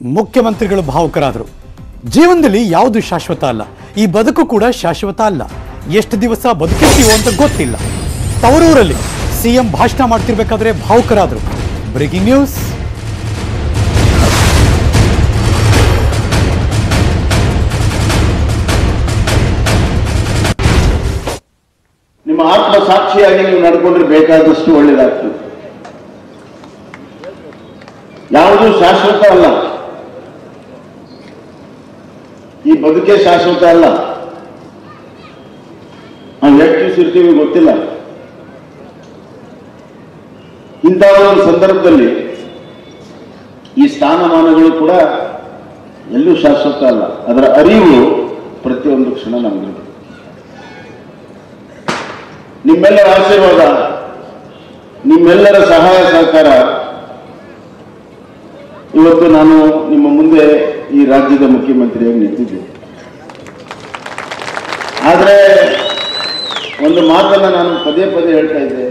ಮುಖ್ಯಮಂತ್ರಿಗಳು ಭಾವುಕರಾದರು ಜೀವನದಲ್ಲಿ ಯಾವುದು ಶಾಶ್ವತ ಅಲ್ಲ ಈ ಬದುಕು ಕೂಡ ಶಾಶ್ವತ ಅಲ್ಲ ಎಷ್ಟು ದಿವಸ ಬದುಕಿರ್ತೀವೋ ಅಂತ ಗೊತ್ತಿಲ್ಲ ತವರೂರಲ್ಲಿ ಸಿಎಂ ಭಾಷಣ ಮಾಡ್ತಿರ್ಬೇಕಾದ್ರೆ ಭಾವುಕರಾದರು ಬ್ರೇಕಿಂಗ್ ನ್ಯೂಸ್ ನಿಮ್ಮ ಆತ್ಮ ಸಾಕ್ಷಿಯಾಗಿ ನೀವು ನಡ್ಕೊಂಡ್ರೆ ಬೇಕಾದಷ್ಟು ಒಳ್ಳೇದಾಗ್ತದೆ ಯಾವುದು ಶಾಶ್ವತ ಅಲ್ಲ ಈ ಬದುಕೇ ಶಾಶ್ವತ ಅಲ್ಲ ನಾವು ಎಷ್ಟು ದಿವಸ ಇರ್ತೀವಿ ಗೊತ್ತಿಲ್ಲ ಇಂತಹ ಒಂದು ಸಂದರ್ಭದಲ್ಲಿ ಈ ಸ್ಥಾನಮಾನಗಳು ಕೂಡ ಎಲ್ಲೂ ಶಾಶ್ವತ ಅಲ್ಲ ಅದರ ಅರಿವು ಪ್ರತಿಯೊಂದು ಕ್ಷಣ ನಮಗಿರುತ್ತೆ ನಿಮ್ಮೆಲ್ಲರ ಆಶೀರ್ವಾದ ನಿಮ್ಮೆಲ್ಲರ ಸಹಾಯ ಸಹಕಾರ ಇವತ್ತು ನಾನು ನಿಮ್ಮ ಮುಂದೆ ಈ ರಾಜ್ಯದ ಮುಖ್ಯಮಂತ್ರಿಯಾಗಿ ನಿಂತಿದ್ದೆ ಆದರೆ ಒಂದು ಮಾತನ್ನ ನಾನು ಪದೇ ಪದೇ ಹೇಳ್ತಾ ಇದ್ದೆ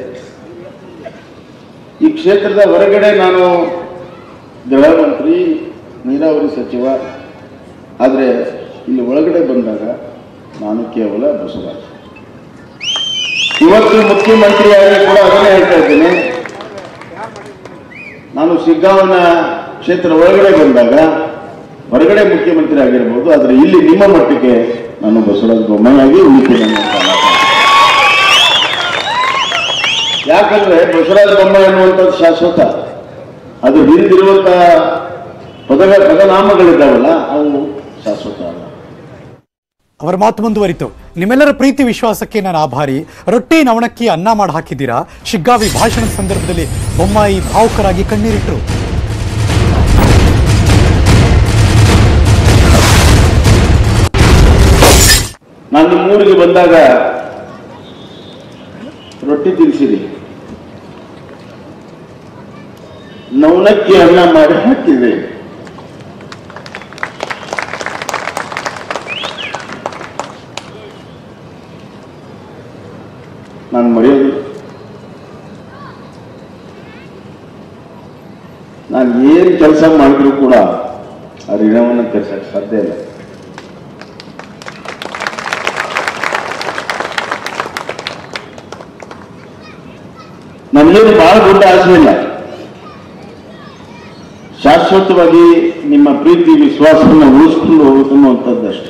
ಈ ಕ್ಷೇತ್ರದ ಹೊರಗಡೆ ನಾನು ಗೃಹ ಮಂತ್ರಿ ನೀರಾವರಿ ಸಚಿವ ಆದರೆ ಇಲ್ಲಿ ಒಳಗಡೆ ಬಂದಾಗ ನಾನು ಕೇವಲ ಬಸವರಾಜ್ ಇವತ್ತು ಮುಖ್ಯಮಂತ್ರಿಯಾಗಿ ಕೂಡ ಅದನ್ನೇ ಹೇಳ್ತಾ ಇದ್ದೇನೆ ನಾನು ಶಿಗ್ಗಾಂವನ ಕ್ಷೇತ್ರ ಒಳಗಡೆ ಬಂದಾಗ ಹೊರಗಡೆ ಮುಖ್ಯಮಂತ್ರಿ ಆಗಿರ್ಬೋದು ಆದರೆ ಇಲ್ಲಿ ನಿಮ್ಮ ಮಟ್ಟಿಗೆ ನಾನು ಬಸವರಾಜ ಬೊಮ್ಮಾಯಿಯಾಗಿ ಉಳಿತೇನೆ ಅನ್ನುವಂಥ ಮಾತನ್ನ. ಯಾಕಂದ್ರೆ ಬಸವರಾಜ ಬೊಮ್ಮಾಯಿ ಅನ್ನುವಂಥದ್ದು ಶಾಶ್ವತ ಅದು ಹಿಂದಿರುವಂತ ಪದಗಳ ಪದನಾಮಗಳಿದ್ದಾವಲ್ಲ ಅವು ಶಾಶ್ವತ ಅಲ್ಲ ಅವರ ಮಾತು ಮುಂದುವರಿತು ನಿಮ್ಮೆಲ್ಲರ ಪ್ರೀತಿ ವಿಶ್ವಾಸಕ್ಕೆ ನಾನು ಆಭಾರಿ ರೊಟ್ಟಿ ನವಣಕ್ಕಿ ಅನ್ನ ಮಾಡಿ ಹಾಕಿದ್ದೀರಾ ಶಿಗ್ಗಾವಿ ಭಾಷಣದ ಸಂದರ್ಭದಲ್ಲಿ ಬೊಮ್ಮಾಯಿ ಭಾವುಕರಾಗಿ ಕಣ್ಣೀರಿಟ್ರು ನಾನು ನಿಮ್ಮೂರಿಗೆ ಬಂದಾಗ ರೊಟ್ಟಿ ತಿನ್ಸಿರಿ ನವನಕ್ಕಿ ಅನ್ನ ಮಾಡಿ ಹಾಕಿದೆ ನಾನು ಮರೆಯೋದು ನಾನು ಏನು ಕೆಲಸ ಮಾಡಿದ್ರು ಕೂಡ ಆ ಋಣವನ್ನು ತೀರ್ಸಕ್ಕೆ ಸಾಧ್ಯ ಇಲ್ಲ ನಮಗೇನು ಬಹಳ ದೊಡ್ಡ ಆಸೆ ಇಲ್ಲ ಶಾಶ್ವತವಾಗಿ ನಿಮ್ಮ ಪ್ರೀತಿ ವಿಶ್ವಾಸವನ್ನು ಉಳಿಸ್ಕೊಂಡು ಹೋಗ್ಬೇಕು ಅನ್ನುವಂಥದ್ದಷ್ಟೇ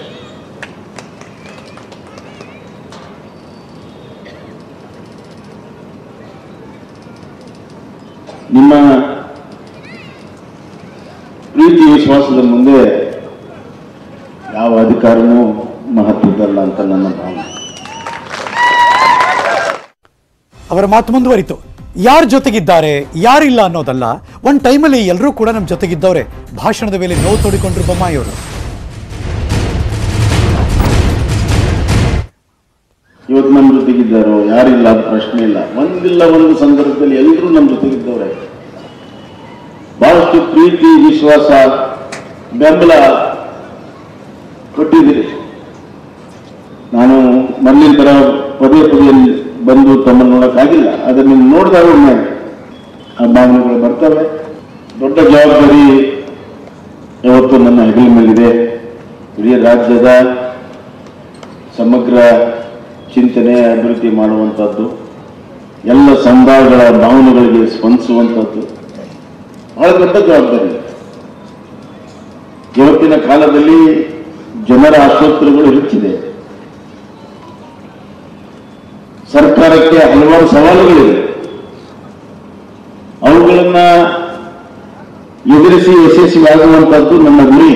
ನಿಮ್ಮ ಪ್ರೀತಿ ವಿಶ್ವಾಸದ ಮುಂದೆ ಯಾವ ಅಧಿಕಾರನೂ ಮಹತ್ವದಲ್ಲ ಅಂತ ನನ್ನ ಭಾವನೆ ಅವರ ಮಾತು ಮುಂದುವರಿತು ಯಾರ ಜೊತೆಗಿದ್ದಾರೆ ಯಾರಿಲ್ಲ ಅನ್ನೋದಲ್ಲ ಒಂದ್ ಟೈಮಲ್ಲಿ ಎಲ್ಲರೂ ಕೂಡ ನಮ್ಮ ಜೊತೆಗಿದ್ದವ್ರೆ ಭಾಷಣದ ವೇಳೆ ನೋವು ತೋಡಿಕೊಂಡ್ರು ಬೊಮ್ಮಾಯಿ ಅವರು ಇವತ್ತು ನಮ್ಮ ಜೊತೆಗಿದ್ದಾರೋ ಯಾರಿಲ್ಲ ಅದು ಪ್ರಶ್ನೆ ಇಲ್ಲ ಒಂದಿಲ್ಲ ಒಂದು ಸಂದರ್ಭದಲ್ಲಿ ಎಲ್ಲರೂ ನಮ್ಮ ಜೊತೆಗಿದ್ದವ್ರೆ ಬಹಳಷ್ಟು ಪ್ರೀತಿ ವಿಶ್ವಾಸ ಬೆಂಬಲ ಕೊಟ್ಟಿದ್ದೀರಿ ನಾನು ಮೊದಲಿನ ತರ ಪದೇ ಪದೇ ಬಂದು ತಮ್ಮನ್ನು ನೋಡಕ್ಕಾಗಿಲ್ಲ ಆದರೆ ನೀವು ನೋಡಿದಾಗ ಒಮ್ಮೆ ಆ ಭಾವನೆಗಳು ಬರ್ತವೆ ದೊಡ್ಡ ಜವಾಬ್ದಾರಿ ಯಾವತ್ತು ನನ್ನ ಹೆಗಲ ಮೇಲಿದೆ ಇಡೀ ರಾಜ್ಯದ ಸಮಗ್ರ ಚಿಂತನೆ ಅಭಿವೃದ್ಧಿ ಮಾಡುವಂಥದ್ದು ಎಲ್ಲ ಸಮುದಾಯಗಳ ಭಾವನೆಗಳಿಗೆ ಸ್ಪಂದಿಸುವಂಥದ್ದು ಬಹಳ ದೊಡ್ಡ ಜವಾಬ್ದಾರಿ ಇದೆ. ಇವತ್ತಿನ ಕಾಲದಲ್ಲಿ ಜನರ ಆಶೋತ್ತರಗಳು ಹೆಚ್ಚಿದೆ ಸರ್ಕಾರಕ್ಕೆ ಹಲವಾರು ಸವಾಲುಗಳಿವೆ ಅವುಗಳನ್ನ ಎದುರಿಸಿ ಯಶಸ್ವಿಯಾಗುವಂಥದ್ದು ನನ್ನ ಗುರಿ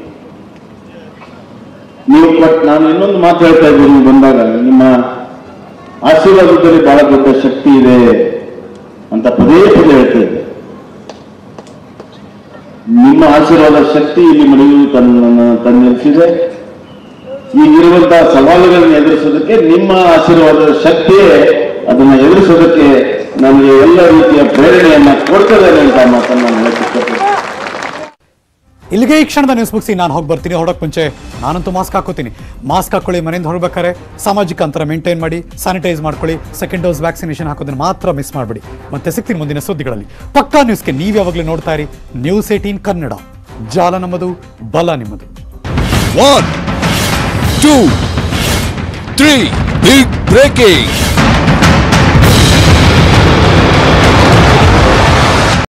ನೀವು ಕೊಟ್ ನಾನು ಇನ್ನೊಂದು ಮಾತು ಹೇಳ್ತಾ ಇದ್ದೀನಿ ನೀವು ಬಂದಾಗ ನಿಮ್ಮ ಆಶೀರ್ವಾದದಲ್ಲಿ ಬಹಳ ದೊಡ್ಡ ಶಕ್ತಿ ಇದೆ ಅಂತ ಪದೇ ಪದೇ ಹೇಳ್ತಾ ಇದ್ದೆ ನಿಮ್ಮ ಆಶೀರ್ವಾದ ಶಕ್ತಿ ಇಲ್ಲಿ ಮನೆಯು ತನ್ನ ತನ್ನಿಸಿದೆ ಈಗಿರುವಂತಹ ಸವಾಲುಗಳನ್ನು ಎದುರಿಸೋದಕ್ಕೆ ನಿಮ್ಮ ಆಶೀರ್ವಾದದ ಶಕ್ತಿಯೇ ಅದನ್ನ ಎದುರಿಸೋದಕ್ಕೆ ನನಗೆ ಎಲ್ಲ ರೀತಿಯ ಪ್ರೇರಣೆಯನ್ನ ಕೊಡ್ತದೆ ಅಂತ ಮಾತನ್ನು ನಾನು ಹೇಳಕ್ಕೆ ಇಷ್ಟಪಡ್ತೀನಿ ಇಲ್ಲಿಗೆ ಈ ಕ್ಷಣದ ನ್ಯೂಸ್ ಮುಗಿಸಿ ನಾನು ಹೋಗಿ ಬರ್ತೀನಿ ಹೊರಡಕ್ ಮುಂಚೆ ನಾನಂತೂ ಮಾಸ್ಕ್ ಹಾಕೋತೀನಿ ಮಾಸ್ಕ್ ಹಾಕೊಳ್ಳಿ ಮನೆಯಿಂದ ಹೊರಬೇಕಾರೆ ಸಾಮಾಜಿಕ ಅಂತರ ಮೇಂಟೈನ್ ಮಾಡಿ ಸ್ಯಾನಿಟೈಸ್ ಮಾಡ್ಕೊಳ್ಳಿ ಸೆಕೆಂಡ್ ಡೋಸ್ ವ್ಯಾಕ್ಸಿನೇಷನ್ ಹಾಕೋದನ್ನ ಮಾತ್ರ ಮಿಸ್ ಮಾಡಬೇಡಿ ಮತ್ತೆ ಸಿಗ್ತೀನಿ ಮುಂದಿನ ಸುದ್ದಿಗಳಲ್ಲಿ ಪಕ್ಕಾ ನ್ಯೂಸ್ಗೆ ನೀವು ಯಾವಾಗಲೂ ನೋಡ್ತಾ ಇರಿ ನ್ಯೂಸ್ ಏಟೀನ್ ಕನ್ನಡ ಜಾಲ ನಮ್ಮದು ಬಲ ನಿಮ್ಮದು One, two, three. Big breaking.